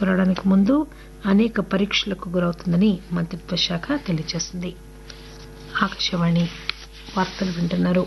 తీసుకురావడానికి ముందు అనేక పరీక్షలకు గురవుతుందని మంత్రిత్వ శాఖ తెలియజేసింది ఆకాశవాణి వార్తలు వింటున్నారు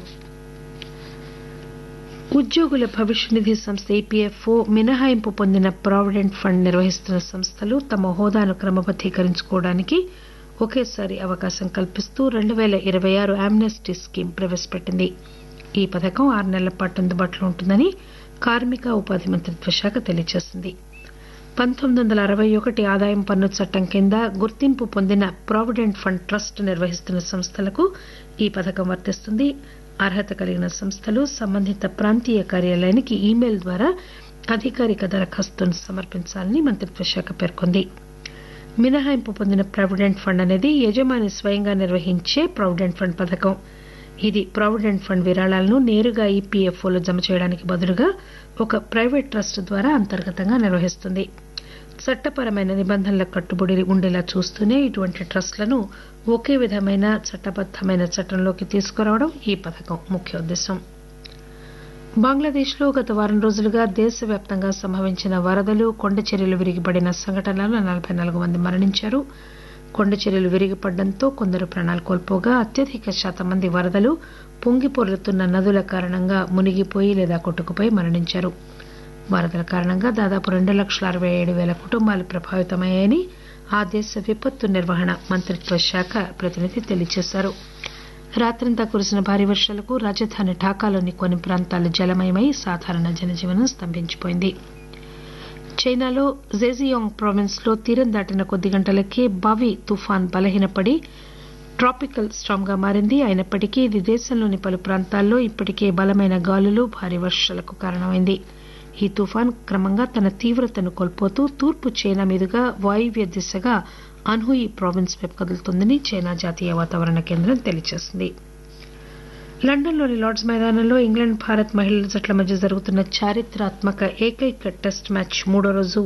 ఉద్యోగుల భవిష్య నిధి సంస్థ ఈపీఎఫ్ఓ మినహాయింపు పొందిన ప్రావిడెంట్ ఫండ్ నిర్వహిస్తున్న సంస్థలు తమ హోదాను క్రమబద్దీకరించుకోవడానికి ఒకేసారి అవకాశం కల్పిస్తూ రెండు పేల ఇరవై ఆరు ఆమ్నెస్టీ స్కీమ్ ప్రవేశపెట్టింది ఈ పథకం ఆరు నెలల పాటు అందుబాటులో ఉంటుందని కార్మిక ఉపాధి మంత్రిత్వ శాఖ తెలియజేసింది పంతొమ్మిది వందల అరవై ఒకటి ఆదాయం పన్ను చట్టం కింద గుర్తింపు పొందిన ప్రావిడెంట్ ఫండ్ ట్రస్ట్ నిర్వహిస్తున్న సంస్థలకు ఈ పథకం వర్తిస్తుంది అర్హత కలిగిన సంస్థలు సంబంధిత ప్రాంతీయ కార్యాలయానికి ఈమెయిల్ ద్వారా అధికారిక దరఖాస్తును సమర్పించాలని మంత్రిత్వ శాఖ పేర్కొంది మినహాయింపు పొందిన ప్రావిడెంట్ ఫండ్ అనేది యజమాని స్వయంగా నిర్వహించే ప్రావిడెంట్ ఫండ్ పథకం ఇది ప్రావిడెంట్ ఫండ్ విరాళాలను నేరుగా ఈపీఎఫ్ఓలో జమ చేయడానికి బదులుగా ఒక ప్రైవేట్ ట్రస్ట్ ద్వారా అంతర్గతంగా నిర్వహిస్తుంది చట్టపరమైన నిబంధనలకు కట్టుబడి ఉండేలా చూస్తూనే ఇటువంటి ట్రస్టులను ఒకే విధమైన చట్టబద్దమైన చట్టంలోకి తీసుకురావడం ఈ పథకం ముఖ్య ఉద్దేశం బంగ్లాదేశ్లో గత వారం రోజులుగా దేశవ్యాప్తంగా సంభవించిన వరదలు కొండ చర్యలు విరిగిపడిన సంఘటనలలో నలభై నాలుగు మంది మరణించారు కొండ చర్యలు విరిగిపడడంతో కొందరు ప్రాణాలు కోల్పోగా అత్యధిక శాతం మంది వరదలు పొంగిపొర్లుతున్న నదుల కారణంగా మునిగిపోయి లేదా కొట్టుకుపోయి మరణించారు వరదల కారణంగా దాదాపు రెండు లక్షల అరవై ఏడు పేల కుటుంబాలు ప్రభావితమయ్యాయని ఆ దేశ విపత్తు నిర్వహణ మంత్రిత్వ శాఖ ప్రతినిధి తెలియజేశారు రాత్రంతా కురిసిన భారీ వర్షాలకు రాజధాని ఢాకాలోని కొన్ని ప్రాంతాలు జలమయమై సాధారణ జనజీవనం స్తంభించిపోయింది చైనాలో జేజియాంగ్ ప్రావిన్స్ లో తీరం దాటిన కొద్ది గంటలకే బావి తుఫాన్ బలహీనపడి ట్రాపికల్ స్టామ్ గా మారింది అయినప్పటికీ ఇది దేశంలోని పలు ప్రాంతాల్లో ఇప్పటికే బలమైన గాలులు భారీ వర్షాలకు కారణమైంది ఈ తుఫాన్ క్రమంగా తన తీవ్రతను కోల్పోతూ తూర్పు చైనా మీదుగా వాయువ్య దిశగా అన్హుయి ప్రావిన్స్ వైపు కదులుతుందని చైనా జాతీయ వాతావరణ కేంద్రం తెలియజేసింది లండన్లోని లార్డ్స్ మైదానంలో ఇంగ్లాండ్ భారత్ మహిళల జట్ల మధ్య జరుగుతున్న చారిత్రాత్మక ఏకైక టెస్ట్ మ్యాచ్ మూడో రోజు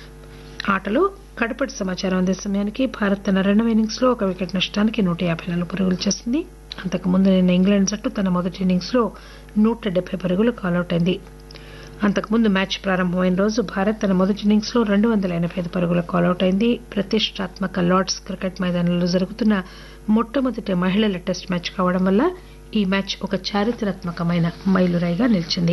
ఆటలో కడపటి సమాచారం అందే సమయానికి భారత్ తన రెండవ ఇన్నింగ్స్ లో ఒక వికెట్ నష్టానికి నూట యాభై నాలుగు పరుగులు చేసింది అంతకుముందు నిన్న ఇంగ్లాండ్ జట్టు తన మొదటి ఇన్నింగ్స్ లో నూట డెబ్బై పరుగులు కాలౌట్ అయింది అంతకుముందు మ్యాచ్ ప్రారంభమైన రోజు భారత్ తన మొదటి ఇన్నింగ్స్ లో రెండు వందల ఎనబై ఐదు పరుగుల కాలౌట్ అయింది ప్రతిష్టాత్మక లార్డ్స్ క్రికెట్ మైదానంలో జరుగుతున్న మొట్టమొదటి మహిళల టెస్ట్ మ్యాచ్ కావడం వల్ల ఈ మ్యాచ్ ఒక చారిత్రాత్మకమైన మైలురాయిగా నిలిచింది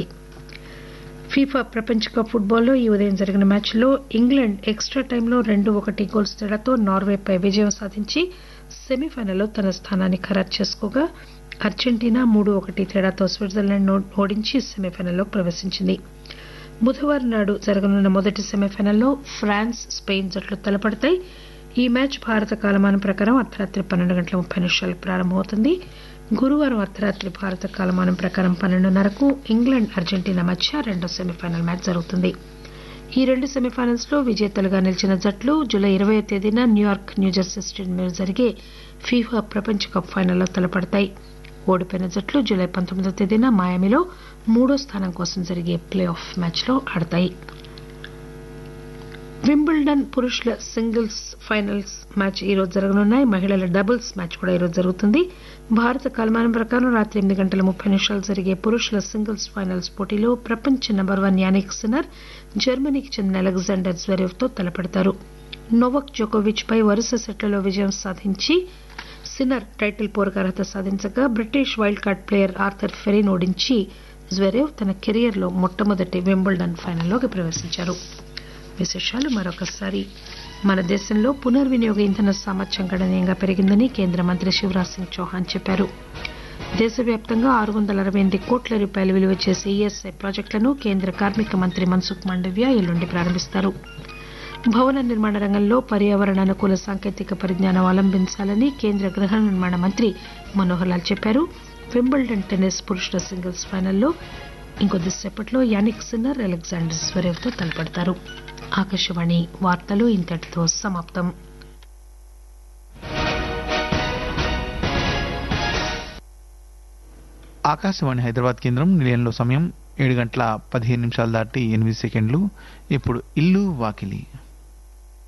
ఫీఫా ప్రపంచ కప్ ఫుట్బాల్లో ఈ ఉదయం జరిగిన మ్యాచ్లో ఇంగ్లాండ్ ఎక్స్ట్రా టైంలో రెండు ఒకటి గోల్స్ తేడాతో నార్వేపై విజయం సాధించి సెమీఫైనల్లో తన స్థానాన్ని ఖరారు చేసుకోగా అర్జెంటీనా మూడు ఒకటి తేడాతో స్విట్జర్లాండ్ ఓడించి సెమీఫైనల్లోకి ప్రవేశించింది బుధవారం నాడు జరగనున్న మొదటి సెమీఫైనల్లో ఫ్రాన్స్ స్పెయిన్ జట్లు తలపడతాయి ఈ మ్యాచ్ భారత కాలమానం ప్రకారం అర్ధరాత్రి పన్నెండు గంటల ముప్పై నిమిషాలకు ప్రారంభమవుతుంది గురువారం అర్ధరాత్రి భారత కాలమానం ప్రకారం పన్నెండున్నరకు ఇంగ్లాండ్ అర్జెంటీనా మధ్య రెండో సెమీఫైనల్ మ్యాచ్ జరుగుతుంది ఈ రెండు సెమీఫైనల్స్ లో విజేతలుగా నిలిచిన జట్లు జూలై ఇరవై తేదీన న్యూయార్క్ న్యూజెర్సీ స్టేడియం మీద జరిగే ఫీఫా ప్రపంచ కప్ ఫైనల్లో తలపడతాయి ఓడిపోయిన జట్లు జూలై పంతొమ్మిదో తేదీన మాయామిలో మూడో స్థానం కోసం జరిగే ప్లే ఆఫ్ మ్యాచ్లో ఆడతాయి వింబుల్డన్ పురుషుల సింగిల్స్ ఫైనల్స్ మ్యాచ్ ఈ రోజు జరగనున్నాయి మహిళల డబుల్స్ మ్యాచ్ కూడా ఈ రోజు జరుగుతుంది భారత కాలమానం ప్రకారం రాత్రి ఎనిమిది గంటల ముప్పై నిమిషాలు జరిగే పురుషుల సింగిల్స్ ఫైనల్స్ పోటీలో ప్రపంచ నెంబర్ వన్ యానిక్ సిన్నర్ జర్మనీకి చెందిన అలెగ్జాండర్ జ్వరేవ్ తో తలపడతారు నోవక్ జోకోవిచ్ పై వరుస సెట్లలో విజయం సాధించి సిన్నర్ టైటిల్ పోరుకు అర్హత సాధించగా British wild card player Arthur ఫెరీన్ ఓడించి జ్వరేవ్ తన కెరియర్ లో మొట్టమొదటి వింబుల్డన్ ఫైనల్లోకి ప్రవేశించారు విశేషాలు మరొకసారి మన దేశంలో పునర్వినియోగ ఇంధన సామర్థ్యం గణనీయంగా పెరిగిందని కేంద్ర మంత్రి శివరాజ్ సింగ్ చౌహాన్ చెప్పారు దేశవ్యాప్తంగా ఆరు వందల అరవై ఎనిమిది కోట్ల రూపాయలు విలువ చేసే ఈఎస్ఐ ప్రాజెక్టులను కేంద్ర కార్మిక మంత్రి మన్సుఖ్ మాండవ్య ఎల్లుండి ప్రారంభిస్తారు భవన నిర్మాణ రంగంలో పర్యావరణ అనుకూల సాంకేతిక పరిజ్ఞానం అవలంబించాలని కేంద్ర గృహ నిర్మాణ మంత్రి మనోహర్ లాల్ చెప్పారు వింబుల్డన్ టెన్నిస్ పురుషుల సింగిల్స్ ఫైనల్లో ఇంకొద్దిసేపట్లో యానిక్ సిన్నర్ అలెగ్జాండర్ స్వరేవ్ తో తలపడతారు ఆకాశవాణి వార్తలు ఇంతటితో సమాప్తం ఆకాశవాణి హైదరాబాద్ కేంద్రం నిలయంలో సమయం ఏడు గంటల పదిహేను నిమిషాలు దాటి ఎనిమిది సెకండ్లు ఇప్పుడు ఇల్లు వాకిలి